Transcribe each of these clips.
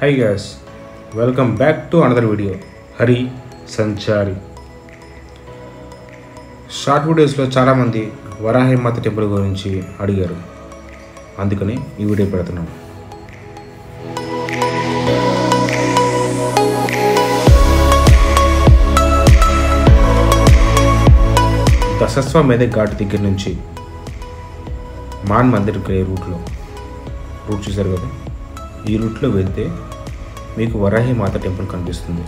high guys welcome back to another video Hari Sanchari short వీడియోస్లో చాలామంది వరాహి మాత టెంపుల్ గురించి అడిగారు అందుకని ఈ వీడియో పెడుతున్నాను దశస్వ మెదక్ ఘాట్ దగ్గర నుంచి మాన్ మందిర్కి వెళ్ళే రూట్లో రూట్ చూసారు కదా ఈ రూట్లో వెళ్తే మీకు వరాహి మాత టెంపుల్ కనిపిస్తుంది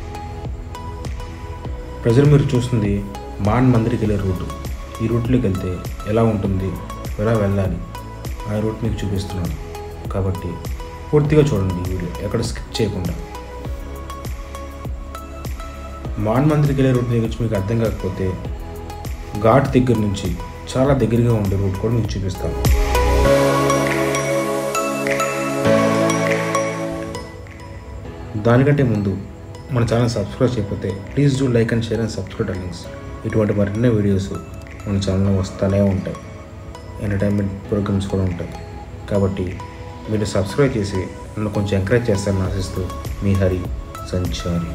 ప్రజలు మీరు చూస్తుంది మాన్ మందిర్కి వెళ్ళే రూటు ఈ రూట్లోకి వెళ్తే ఎలా ఉంటుంది ఎలా వెళ్ళాలి ఆ రూట్ మీకు చూపిస్తున్నాను కాబట్టి పూర్తిగా చూడండి ఈ వీడియో ఎక్కడ స్కిప్ చేయకుండా మాన్ మందిర్కి వెళ్ళే రూట్ గురించి మీకు అర్థం కాకపోతే ఘాట్ దగ్గర నుంచి చాలా దగ్గరగా ఉండే రూట్ కూడా మీకు చూపిస్తాను దానికంటే ముందు మన ఛానల్ సబ్స్క్రైబ్ చేయకపోతే please do like and share and subscribe links ఇటువంటి మరిన్ని వీడియోస్ మన ఛానల్లో వస్తూనే ఉంటాయి ఎంటర్టైన్మెంట్ ప్రోగ్రామ్స్ కూడా ఉంటాయి కాబట్టి మీరు సబ్స్క్రైబ్ చేసి నన్ను కొంచెం ఎంకరేజ్ చేస్తారని ఆశిస్తూ మీ హరి సంచారి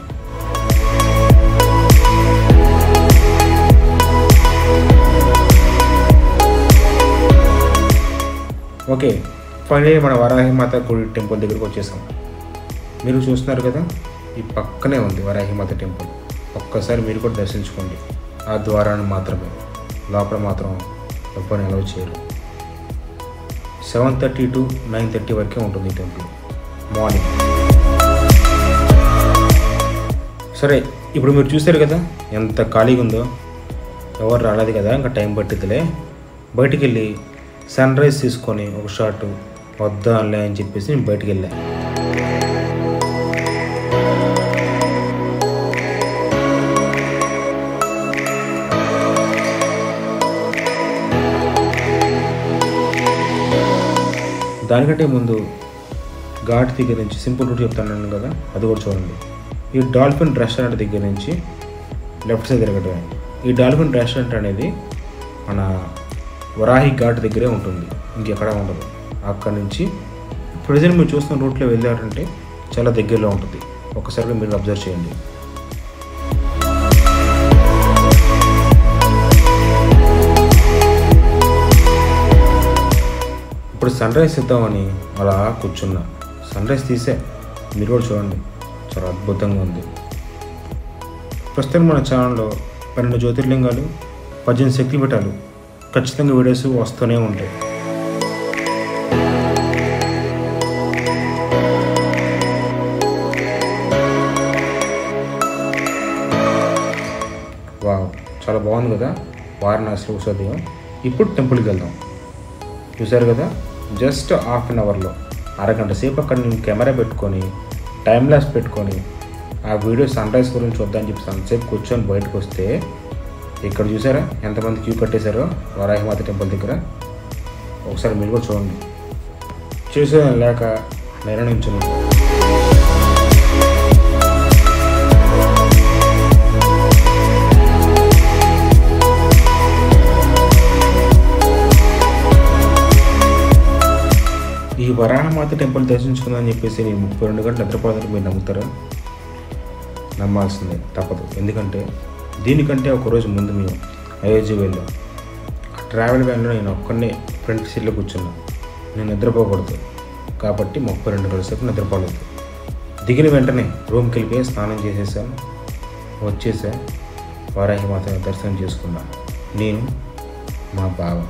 ఓకే ఫైనలీ మన వరాహిమాత గుడి టెంపుల్ దగ్గరికి వచ్చేసాం మీరు చూస్తున్నారు కదా ఈ పక్కనే ఉంది వరాహిమాత టెంపుల్ ఒక్కసారి మీరు కూడా దర్శించుకోండి ఆ ద్వారాన్ని మాత్రమే లోపల మాత్రం ఎవ్వరు నిలవ చేయరు seven thirty to nine thirty వరకే ఉంటుంది ఈ టెంపుల్ మార్నింగ్ సరే ఇప్పుడు మీరు చూసారు కదా ఎంత ఖాళీగా ఉందో ఎవరు రాలేదు కదా ఇంకా టైం పట్టిద్దిలే బయటికి వెళ్ళి సన్ రైజ్ తీసుకొని ఒక షాట్ వద్దాంలే అని చెప్పేసి నేను బయటికి వెళ్ళా దానికంటే ముందు ఘాట్ దగ్గర నుంచి సింపుల్ రూట్ చెప్తాను కదా అది కూడా చూడండి ఈ డాల్ఫిన్ రెస్టారెంట్ దగ్గర నుంచి లెఫ్ట్ సైడ్ తిరగటమే ఈ డాల్ఫిన్ రెస్టారెంట్ అనేది మన వరాహి ఘాట్ దగ్గరే ఉంటుంది ఇంకెక్కడ ఉండదు అక్కడ నుంచి ప్రజెంట్ మీరు చూస్తున్న రూట్లో వెళ్ళారంటే చాలా దగ్గరలో ఉంటుంది ఒకసారి మీరు అబ్జర్వ్ చేయండి ఇప్పుడు సన్ రైజ్ ఇద్దామని అలా కూర్చున్నా సన్ రైజ్ తీసే మీరు కూడా చూడండి చాలా అద్భుతంగా ఉంది ప్రస్తుతం మన ఛానల్లో పన్నెండు జ్యోతిర్లింగాలు పద్దెనిమిది శక్తిపీఠాలు ఖచ్చితంగా వీడియోస్ వస్తూనే ఉంటాయి వావ్ చాలా బాగుంది కదా వారణాసిలో ఉషోదయం ఇప్పుడు టెంపుల్కి వెళ్దాం చూశారు కదా జస్ట్ హాఫ్ అన్ అవర్లో అరగంట సేపు అక్కడ నేను కెమెరా పెట్టుకొని టైం లాస్ పెట్టుకొని ఆ వీడియో సన్ రైజ్ గురించి చూద్దామని చెప్పి సన్సేపు కూర్చొని బయటకు వస్తే ఇక్కడ చూసారా ఎంతమంది క్యూ కట్టేశారో వరాహిమాత టెంపుల్ దగ్గర ఒకసారి మీరు కూడా చూడండి చూసే లేక నేను నుంచి ఈ వరాహమాత టెంపుల్ దర్శించుకుందని చెప్పేసి నేను ముప్పై రెండు గంటలు నిద్రపోదని మీరు నమ్ముతారా నమ్మాల్సిందే తప్పదు ఎందుకంటే దీనికంటే ఒకరోజు ముందు మేము అయోధ్య వెళ్ళాం ఆ ట్రావెల్ వ్యాన్లో నేను ఒక్కనే ఫ్రంట్ సీట్లో కూర్చున్నా నేను నిద్రపోకూడదు కాబట్టి ముప్పై రెండు గంటల సేపు నిద్రపోలేదు దిగిన వెంటనే రూమ్కి వెళ్ళిపోయి స్నానం చేసేసాను వచ్చేసా వారాహి మాత దర్శనం చేసుకున్నా నేను మా బావ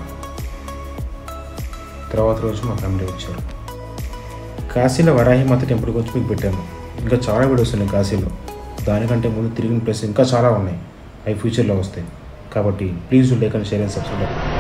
తర్వాత రోజు మా ఫ్యామిలీ వచ్చారు కాశీలో వరాహి మాత టెంపుల్కి వచ్చి మీకు పెట్టాను ఇంకా చాలా వీడియోస్ ఉన్నాయి కాశీలో దానికంటే ముందు తిరిగిన ప్లేస్ ఇంకా చాలా ఉన్నాయి అవి ఫ్యూచర్లో వస్తాయి కాబట్టి please like and share and subscribe